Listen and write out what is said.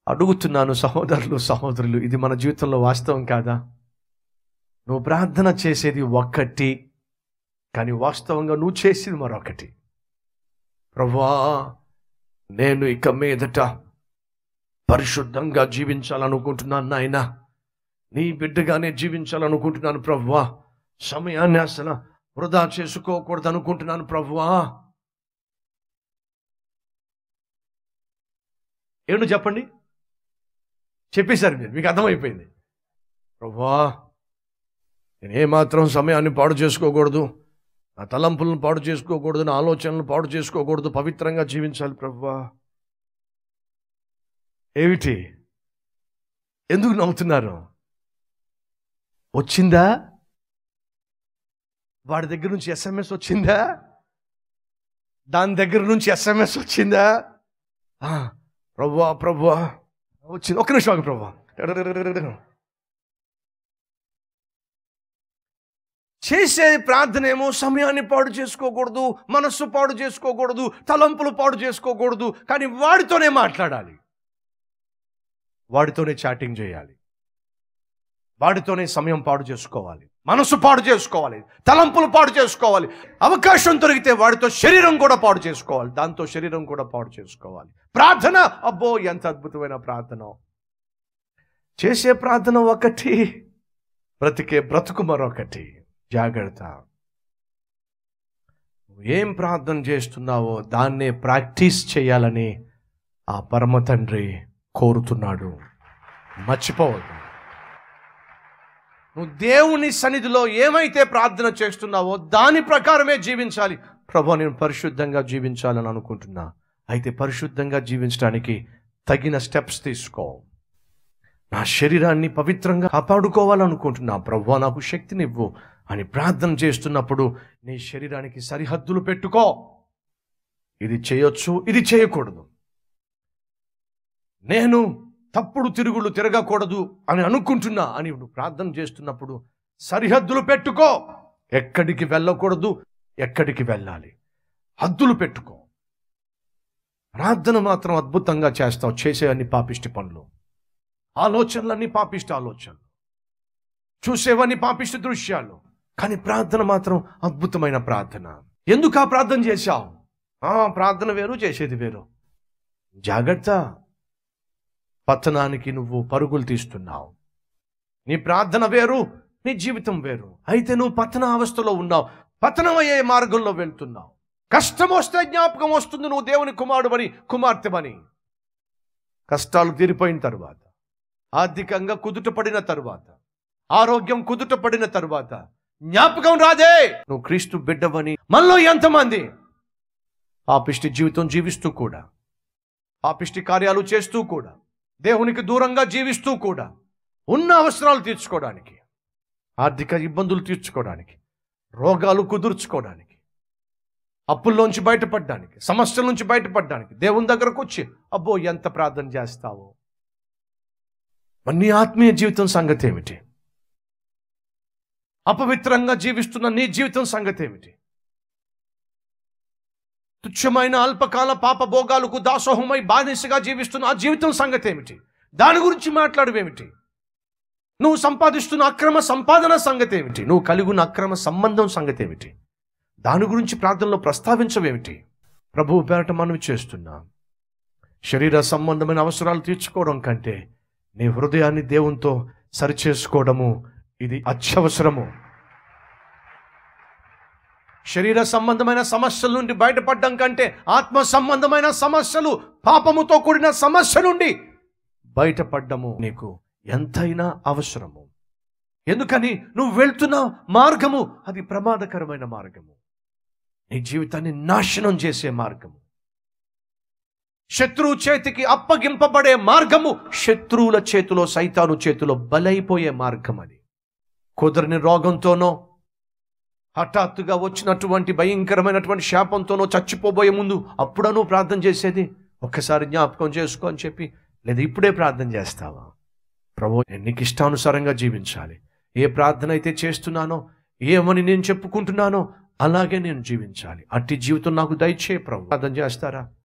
అడుగుతున్నాను సహోదరులు సహోదరులు ఇది మన జీవితంలో వాస్తవం కాదా నువ్వు ప్రార్థన చేసేది ఒక్కటి కానీ వాస్తవంగా నువ్వు చేసేది మరొకటి ప్రభా నేను ఇక మీదట పరిశుద్ధంగా జీవించాలనుకుంటున్నాను నాయన నీ బిడ్డగానే జీవించాలనుకుంటున్నాను ప్రభువా సమయాన్ని అసలు వృధా చేసుకోకూడదు అనుకుంటున్నాను ప్రభువా ఏమిటో చెప్పండి చెప్పేశారు మీరు మీకు అర్థమైపోయింది ప్రభువా నేను ఏమాత్రం సమయాన్ని పాడు చేసుకోకూడదు నా తలంపులను పాడు చేసుకోకూడదు నా ఆలోచనలను పాడు చేసుకోకూడదు పవిత్రంగా జీవించాలి ప్రభువా ఏమిటి ఎందుకు నవ్వుతున్నారు వచ్చిందా వాడి దగ్గర నుంచి ఎస్ఎంఎస్ వచ్చిందా దాని దగ్గర నుంచి ఎస్ఎంఎస్ వచ్చిందా ఆ, ప్రభువా ప్రభువా వచ్చింది ఒక్క నిమిషం ఆగు ప్రభువా చేసే ప్రార్థన ఏమో సమయాన్ని పాడు చేసుకోకూడదు మనస్సు పాడు చేసుకోకూడదు తలంపులు పాడు చేసుకోకూడదు కానీ వాడితోనే మాట్లాడాలి వాడితోనే చాటింగ్ చేయాలి వాడితోనే సమయం పాడు చేసుకోవాలి మనసు పాడు చేసుకోవాలి తలంపులు పాడు చేసుకోవాలి అవకాశం దొరికితే వాడితో శరీరం కూడా పాడు చేసుకోవాలి దాంతో శరీరం కూడా పాడు చేసుకోవాలి ప్రార్థన అబ్బో ఎంత అద్భుతమైన ప్రార్థన చేసే ప్రార్థన ఒకటి బ్రతికే బ్రతుకు మరొకటి జాగ్రత్త నువ్వు ఏం ప్రార్థన చేస్తున్నావో దాన్నే ప్రాక్టీస్ చేయాలని ఆ పరమ తండ్రి కోరుతున్నాడు మర్చిపోవద్దు నువ్వు దేవుని సన్నిధిలో ఏమైతే ప్రార్థన చేస్తున్నావో దాని ప్రకారమే జీవించాలి ప్రభు నేను పరిశుద్ధంగా జీవించాలని అనుకుంటున్నా అయితే పరిశుద్ధంగా జీవించడానికి తగిన స్టెప్స్ తీసుకో నా శరీరాన్ని పవిత్రంగా కాపాడుకోవాలనుకుంటున్నా ప్రభు నాకు శక్తినివ్వు అని ప్రార్థన చేస్తున్నప్పుడు నీ శరీరానికి సరిహద్దులు పెట్టుకో ఇది చేయొచ్చు ఇది చేయకూడదు నేను తప్పుడు తిరుగుళ్ళు తిరగకూడదు అని అనుకుంటున్నా అని నువ్వు ప్రార్థన చేస్తున్నప్పుడు సరిహద్దులు పెట్టుకో ఎక్కడికి వెళ్ళకూడదు ఎక్కడికి వెళ్ళాలి హద్దులు పెట్టుకో ప్రార్థన మాత్రం అద్భుతంగా చేస్తావు చేసే అన్ని పాపిష్టి పనులు ఆలోచనలన్నీ పాపిష్టి ఆలోచనలు చూసేవన్నీ పాపిష్టి దృశ్యాలు కానీ ప్రార్థన మాత్రం అద్భుతమైన ప్రార్థన ఎందుకు ఆ ప్రార్థన చేశావు ఆ, ప్రార్థన వేరు చేసేది వేరు జాగ్రత్త పతనానికి నువ్వు పరుగులు తీస్తున్నావు నీ ప్రార్థన వేరు నీ జీవితం వేరు అయితే నువ్వు పతన అవస్థలో ఉన్నావు పతనం అయ్యే మార్గంలో వెళ్తున్నావు కష్టం వస్తే జ్ఞాపకం వస్తుంది నువ్వు దేవుని కుమారుడని కుమార్తెమని కష్టాలు తీరిపోయిన తరువాత ఆర్థికంగా కుదుటపడిన తరువాత ఆరోగ్యం కుదుటపడిన తరువాత జ్ఞాపకం రాదే నువ్వు క్రీస్తు బిడ్డవని మనలో ఎంతమంది పాపిష్టి జీవితం జీవిస్తూ కూడా పాపిష్టి కార్యాలు చేస్తూ కూడా దేవునికి దూరంగా జీవిస్తూ కూడా ఉన్న అవసరాలు తీర్చుకోవడానికి ఆర్థిక ఇబ్బందులు తీర్చుకోవడానికి రోగాలు కుదుర్చుకోవడానికి అప్పుల్లోంచి బయటపడడానికి సమస్యల నుంచి బయటపడడానికి దేవుని దగ్గరకు వచ్చి అబ్బో ఎంత ప్రార్థన చేస్తావో మరి నీ ఆత్మీయ జీవితం సంగతి ఏమిటి అపవిత్రంగా జీవిస్తున్న నీ జీవితం సంగతి ఏమిటి తుచ్చమైన అల్పకాల పాప భోగాలకు దాసోహమై బానిసగా జీవిస్తున్న ఆ జీవితం సంగతి ఏమిటి దాని గురించి మాట్లాడవేమిటి నువ్వు సంపాదిస్తున్న అక్రమ సంపాదన సంగతి ఏమిటి నువ్వు కలిగి ఉన్న అక్రమ సంబంధం సంగతి ఏమిటి దాని గురించి ప్రార్థనలో ప్రస్తావించవేమిటి ప్రభువు పేరట మనవి చేస్తున్నా శరీర సంబంధమైన అవసరాలు తీర్చుకోవడం కంటే నీ హృదయాన్ని దేవునితో సరిచేసుకోవడము ఇది అత్యవసరము శరీర సంబంధమైన సమస్యల నుండి బయటపడడం కంటే ఆత్మ సంబంధమైన సమస్యలు పాపముతో కూడిన సమస్య నుండి బయటపడ్డము నీకు ఎంతైనా అవసరము ఎందుకని నువ్వు వెళ్తున్న మార్గము అది ప్రమాదకరమైన మార్గము నీ జీవితాన్ని నాశనం చేసే మార్గము శత్రువు చేతికి అప్పగింపబడే మార్గము శత్రువుల చేతిలో సైతాను చేతిలో బలైపోయే మార్గం అది కుదరని రోగంతోనో హఠాత్తుగా వచ్చినటువంటి భయంకరమైనటువంటి శాపంతోనో చచ్చిపోబోయే ముందు అప్పుడా నువ్వు ప్రార్థన చేసేది ఒక్కసారి జ్ఞాపకం చేసుకో అని చెప్పి లేదా ఇప్పుడే ప్రార్థన చేస్తావా ప్రభు నేను నీకు ఇష్టానుసారంగా జీవించాలి ఏ ప్రార్థన అయితే చేస్తున్నానో ఏమని నేను చెప్పుకుంటున్నానో అలాగే నేను జీవించాలి అట్టి జీవితం నాకు దయచే ప్రభు ప్రార్థన చేస్తారా